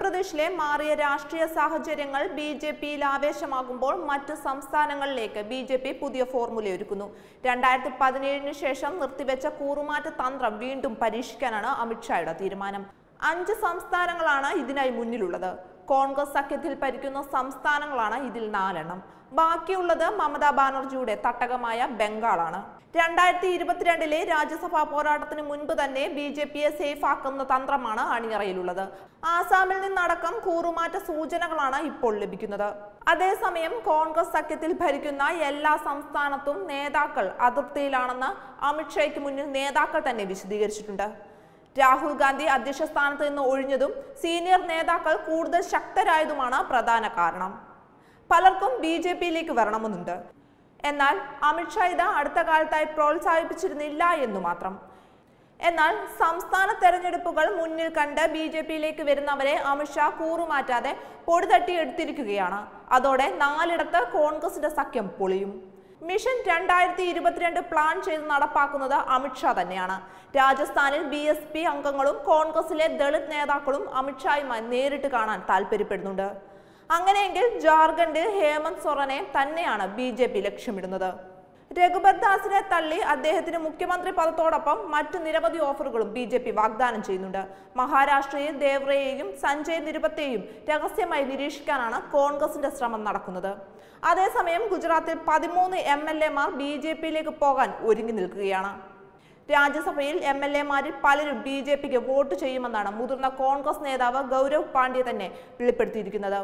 മധ്യപ്രദേശിലെ മാറിയ രാഷ്ട്രീയ സാഹചര്യങ്ങൾ ബി ജെ പിയിൽ ആവേശമാകുമ്പോൾ മറ്റ് സംസ്ഥാനങ്ങളിലേക്ക് ബി ജെ പി പുതിയ ഫോർമുല ഒരുക്കുന്നു രണ്ടായിരത്തി പതിനേഴിന് ശേഷം നിർത്തിവെച്ച കൂറുമാറ്റ തന്ത്രം വീണ്ടും പരീക്ഷിക്കാനാണ് അമിത്ഷായുടെ തീരുമാനം അഞ്ച് സംസ്ഥാനങ്ങളാണ് ഇതിനായി മുന്നിലുള്ളത് കോൺഗ്രസ് സഖ്യത്തിൽ ഭരിക്കുന്ന സംസ്ഥാനങ്ങളാണ് ഇതിൽ നാലെണ്ണം ബാക്കിയുള്ളത് മമതാ ബാനർജിയുടെ തട്ടകമായ ബംഗാളാണ് രണ്ടായിരത്തി ഇരുപത്തിരണ്ടിലെ രാജ്യസഭാ പോരാട്ടത്തിന് മുൻപ് തന്നെ ബി ജെ പിയെ സേഫ് ആക്കുന്ന തന്ത്രമാണ് അണിയറയിലുള്ളത് ആസാമിൽ നിന്നടക്കം കൂറുമാറ്റ സൂചനകളാണ് ഇപ്പോൾ ലഭിക്കുന്നത് അതേസമയം കോൺഗ്രസ് സഖ്യത്തിൽ ഭരിക്കുന്ന എല്ലാ സംസ്ഥാനത്തും നേതാക്കൾ അതൃപ്തിയിലാണെന്ന് അമിത്ഷായ്ക്ക് മുന്നിൽ നേതാക്കൾ തന്നെ വിശദീകരിച്ചിട്ടുണ്ട് രാഹുൽ ഗാന്ധി അധ്യക്ഷ സ്ഥാനത്ത് നിന്ന് ഒഴിഞ്ഞതും സീനിയർ നേതാക്കൾ കൂടുതൽ ശക്തരായതുമാണ് പ്രധാന കാരണം പലർക്കും ബി ജെ പിയിലേക്ക് വരണമെന്നുണ്ട് എന്നാൽ അമിത്ഷാ ഇത് അടുത്ത കാലത്തായി പ്രോത്സാഹിപ്പിച്ചിരുന്നില്ല എന്നു മാത്രം എന്നാൽ സംസ്ഥാന തെരഞ്ഞെടുപ്പുകൾ മുന്നിൽ കണ്ട് ബി ജെ പിയിലേക്ക് വരുന്നവരെ അമിത്ഷാ കൂറുമാറ്റാതെ പൊടിതട്ടി എടുത്തിരിക്കുകയാണ് അതോടെ നാലിടത്ത് കോൺഗ്രസിന്റെ സഖ്യം പൊളിയും മിഷൻ രണ്ടായിരത്തി ഇരുപത്തിരണ്ട് പ്ലാൻ ചെയ്ത് നടപ്പാക്കുന്നത് അമിത്ഷാ തന്നെയാണ് രാജസ്ഥാനിൽ ബി എസ് പി അംഗങ്ങളും കോൺഗ്രസിലെ ദളിത് നേതാക്കളും അമിത്ഷായുമായി നേരിട്ട് കാണാൻ താല്പര്യപ്പെടുന്നുണ്ട് അങ്ങനെയെങ്കിൽ ജാർഖണ്ഡിൽ ഹേമന്ത് സൊറനെ തന്നെയാണ് ബി ജെ പി ലക്ഷ്യമിടുന്നത് രഘുബർ ദാസിനെ തള്ളി അദ്ദേഹത്തിന് മുഖ്യമന്ത്രി പദത്തോടൊപ്പം മറ്റു നിരവധി ഓഫറുകളും ബി ജെ പി വാഗ്ദാനം ചെയ്യുന്നുണ്ട് മഹാരാഷ്ട്രയിൽ ദേവ്രയെയും സഞ്ജയ് നിരുപത്തെയും രഹസ്യമായി നിരീക്ഷിക്കാനാണ് കോൺഗ്രസിന്റെ ശ്രമം നടക്കുന്നത് അതേസമയം ഗുജറാത്തിൽ പതിമൂന്ന് എം എൽ എമാർ ബി ജെ പിയിലേക്ക് പോകാൻ ഒരുങ്ങി നിൽക്കുകയാണ് രാജ്യസഭയിൽ എം എൽ എമാരിൽ പലരും ബി ജെ പിക്ക് വോട്ട് ചെയ്യുമെന്നാണ് മുതിർന്ന കോൺഗ്രസ് നേതാവ് ഗൗരവ് പാണ്ഡ്യ തന്നെ വെളിപ്പെടുത്തിയിരിക്കുന്നത്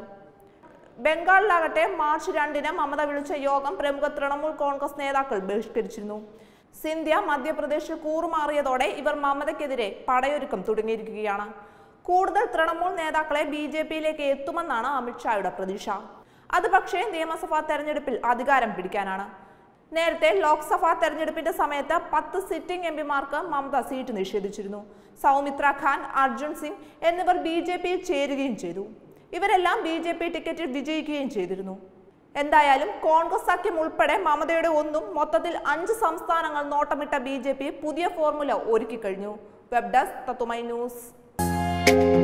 ബംഗാളിലാകട്ടെ മാർച്ച് രണ്ടിന് മമത വിളിച്ച യോഗം പ്രമുഖ തൃണമൂൽ കോൺഗ്രസ് നേതാക്കൾ ബഹിഷ്കരിച്ചിരുന്നു സിന്ധ്യ മധ്യപ്രദേശിൽ കൂറുമാറിയതോടെ ഇവർ മമതയ്ക്കെതിരെ പടയൊരുക്കം തുടങ്ങിയിരിക്കുകയാണ് കൂടുതൽ തൃണമൂൽ നേതാക്കളെ ബി ജെ പിയിലേക്ക് എത്തുമെന്നാണ് അമിത്ഷായുടെ പ്രതീക്ഷ അത് പക്ഷേ നിയമസഭാ തെരഞ്ഞെടുപ്പിൽ അധികാരം പിടിക്കാനാണ് നേരത്തെ ലോക്സഭാ തെരഞ്ഞെടുപ്പിന്റെ സമയത്ത് പത്ത് സിറ്റിംഗ് എം പിമാർക്ക് മമത സീറ്റ് നിഷേധിച്ചിരുന്നു സൗമിത്ര ഖാൻ അർജുൻ സിംഗ് എന്നിവർ ബി ജെ പിയിൽ ചേരുകയും ചെയ്തു ഇവരെല്ലാം ബി ജെ പി ടിക്കറ്റിൽ വിജയിക്കുകയും ചെയ്തിരുന്നു എന്തായാലും കോൺഗ്രസ് സഖ്യം ഉൾപ്പെടെ മമതയുടെ ഒന്നും മൊത്തത്തിൽ അഞ്ച് സംസ്ഥാനങ്ങൾ നോട്ടമിട്ട ബി പുതിയ ഫോർമുല ഒരുക്കി കഴിഞ്ഞു വെബ് ഡെസ്ക് തത്തുമൈ ന്യൂസ്